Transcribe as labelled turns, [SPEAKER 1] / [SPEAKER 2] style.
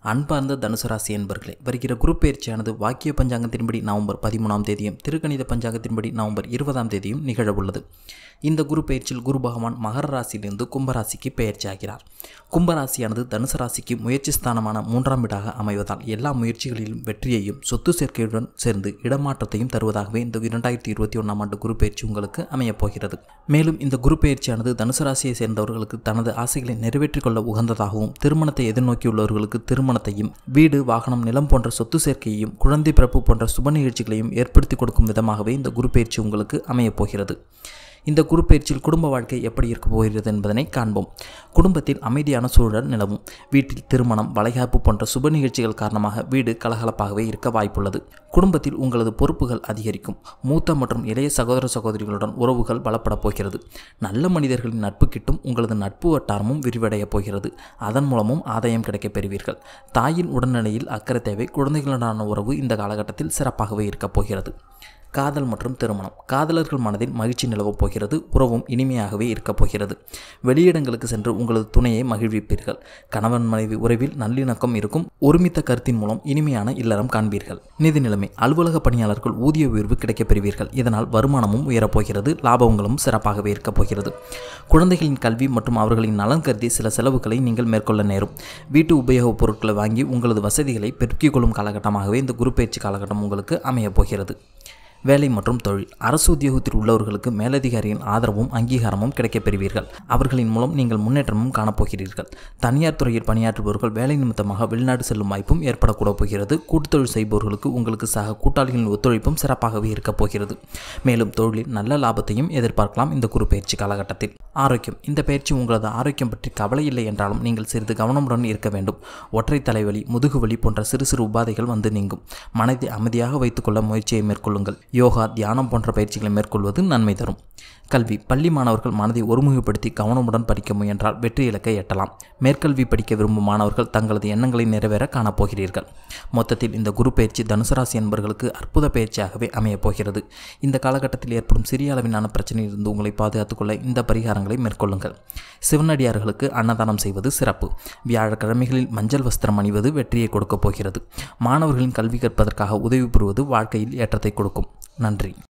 [SPEAKER 1] அன்பார்ந்த தனுசு ராசி என்பர்களே வருகிற குரு பயிற்சியானது வாக்கிய பஞ்சாங்கத்தின்படி நவம்பர் பதிமூணாம் தேதியும் திருக்கணித பஞ்சாங்கத்தின்படி நவம்பர் இருபதாம் தேதியும் நிகழவுள்ளது இந்த குரு பயிற்சியில் குரு பகவான் மகர ராசியிலிருந்து கும்பராசிக்கு பெயர்ச்சி ஆகிறார் கும்பராசியானது தனுசு ராசிக்கு முயற்சி ஸ்தானமான மூன்றாம் வீடாக அமைவதால் எல்லா முயற்சிகளிலும் வெற்றியையும் சொத்து சேர்க்கையுடன் சேர்ந்து இடமாற்றத்தையும் தருவதாகவே இந்த இரண்டாயிரத்தி இருபத்தி ஒன்றாம் ஆண்டு குரு பயிற்சி உங்களுக்கு அமையப் போகிறது மேலும் இந்த குரு பயிற்சியானது தனுசு ராசியை சேர்ந்தவர்களுக்கு தனது ஆசைகளை நிறைவேற்றிக் கொள்ள உகந்ததாகவும் திருமணத்தை எதிர்நோக்கியுள்ளவர்களுக்கு திருமணத்தையும் வீடு வாகனம் நிலம் போன்ற சொத்து சேர்க்கையையும் குழந்தை பிறப்பு போன்ற சுப நிகழ்ச்சிகளையும் ஏற்படுத்தி கொடுக்கும் விதமாகவே இந்த குரு பயிற்சி உங்களுக்கு அமையப் போகிறது இந்த குரு பயிற்சியில் குடும்ப வாழ்க்கை எப்படி இருக்க போகிறது என்பதனை காண்போம் குடும்பத்தில் அமைதியான சூழல் நிலவும் வீட்டில் திருமணம் வளைகாப்பு போன்ற சுப நிகழ்ச்சிகள் காரணமாக வீடு கலகலப்பாகவே இருக்க வாய்ப்புள்ளது குடும்பத்தில் உங்களது பொறுப்புகள் அதிகரிக்கும் மூத்த மற்றும் இளைய சகோதர சகோதரிகளுடன் உறவுகள் பலப்படப் போகிறது நல்ல மனிதர்களின் நட்பு கிட்டும் உங்களது நட்பு வட்டாரமும் விரிவடையப் போகிறது அதன் மூலமும் ஆதாயம் கிடைக்கப் பெறுவீர்கள் தாயின் உடல்நிலையில் அக்கறை தேவை குழந்தைகளுடனான உறவு இந்த காலகட்டத்தில் சிறப்பாகவே இருக்கப் போகிறது காதல் மற்றும் திருமணம் காதலர்கள் மனதில் மகிழ்ச்சி நிலவப் போகிறது உறவும் இனிமையாகவே இருக்கப் போகிறது வெளியிடங்களுக்கு சென்று உங்களது துணையை மகிழ்விப்பீர்கள் கணவன் மனைவி உறவில் நல்லிணக்கம் இருக்கும் ஒருமித்த கருத்தின் மூலம் இனிமையான இல்லறம் காண்பீர்கள் நிதி நிலைமை அலுவலக பணியாளர்கள் ஊதிய உயர்வு கிடைக்கப் பெறுவீர்கள் இதனால் வருமானமும் உயரப்போகிறது லாபங்களும் சிறப்பாகவே இருக்கப் போகிறது குழந்தைகளின் கல்வி மற்றும் அவர்களின் நலன் கருதி சில செலவுகளை நீங்கள் மேற்கொள்ள நேரும் வீட்டு உபயோகப் பொருட்களை வாங்கி உங்களது வசதிகளை பெருக்கிக் கொள்ளும் காலகட்டமாகவே இந்த குரு பயிற்சி காலகட்டம் உங்களுக்கு அமையப் போகிறது வேலை மற்றும் தொழில் அரசு உத்தியோகத்தில் உள்ளவர்களுக்கு மேலதிகாரியின் ஆதரவும் அங்கீகாரமும் கிடைக்கப் பெறுவீர்கள் அவர்களின் மூலம் நீங்கள் முன்னேற்றமும் காணப்போகிறீர்கள் தனியார் துறையில் பணியாற்றுபவர்கள் வேலை நிமித்தமாக வெளிநாடு செல்லும் வாய்ப்பும் ஏற்படக்கூட போகிறது கூட்டுத்தொழில் செய்பவர்களுக்கு உங்களுக்கு சக கூட்டாளிகளின் ஒத்துழைப்பும் சிறப்பாகவே இருக்கப் போகிறது மேலும் தொழிலில் நல்ல லாபத்தையும் எதிர்பார்க்கலாம் இந்த குரு பயிற்சி காலகட்டத்தில் ஆரோக்கியம் இந்த பயிற்சி உங்களது ஆரோக்கியம் பற்றி கவலை இல்லை என்றாலும் நீங்கள் சிறிது கவனமுடன் இருக்க வேண்டும் ஒற்றை தலைவலி முதுகுவலி போன்ற சிறு சிறு உபாதைகள் வந்து நீங்கும் மனதை அமைதியாக வைத்துக்கொள்ள முயற்சியை மேற்கொள்ளுங்கள் யோகா தியானம் போன்ற பயிற்சிகளை மேற்கொள்வது நன்மை தரும் கல்வி பள்ளி மாணவர்கள் மனதை ஒருமுகப்படுத்தி கவனமுடன் படிக்க முயன்றால் வெற்றி இலக்கை எட்டலாம் மேற்கல்வி படிக்க விரும்பும் மாணவர்கள் தங்களது எண்ணங்களை நிறைவேற காணப்போகிறீர்கள் மொத்தத்தில் இந்த குரு பயிற்சி தனுசராசி என்பவர்களுக்கு அற்புத பயிற்சியாகவே அமையப் போகிறது இந்த காலகட்டத்தில் ஏற்படும் சிறிய அளவிலான பிரச்சனையிலிருந்து உங்களை பாதுகாத்துக்கொள்ள இந்த பரிகாரங்களை மேற்கொள்ளுங்கள் சிவனடியார்களுக்கு அன்னதானம் செய்வது சிறப்பு வியாழக்கிழமைகளில் மஞ்சள் வஸ்திரம் அணிவது வெற்றியை கொடுக்கப் போகிறது மாணவர்களின் கல்வி கற்பதற்காக உதவி பெறுவது வாழ்க்கையில் ஏற்றத்தை கொடுக்கும் நன்றி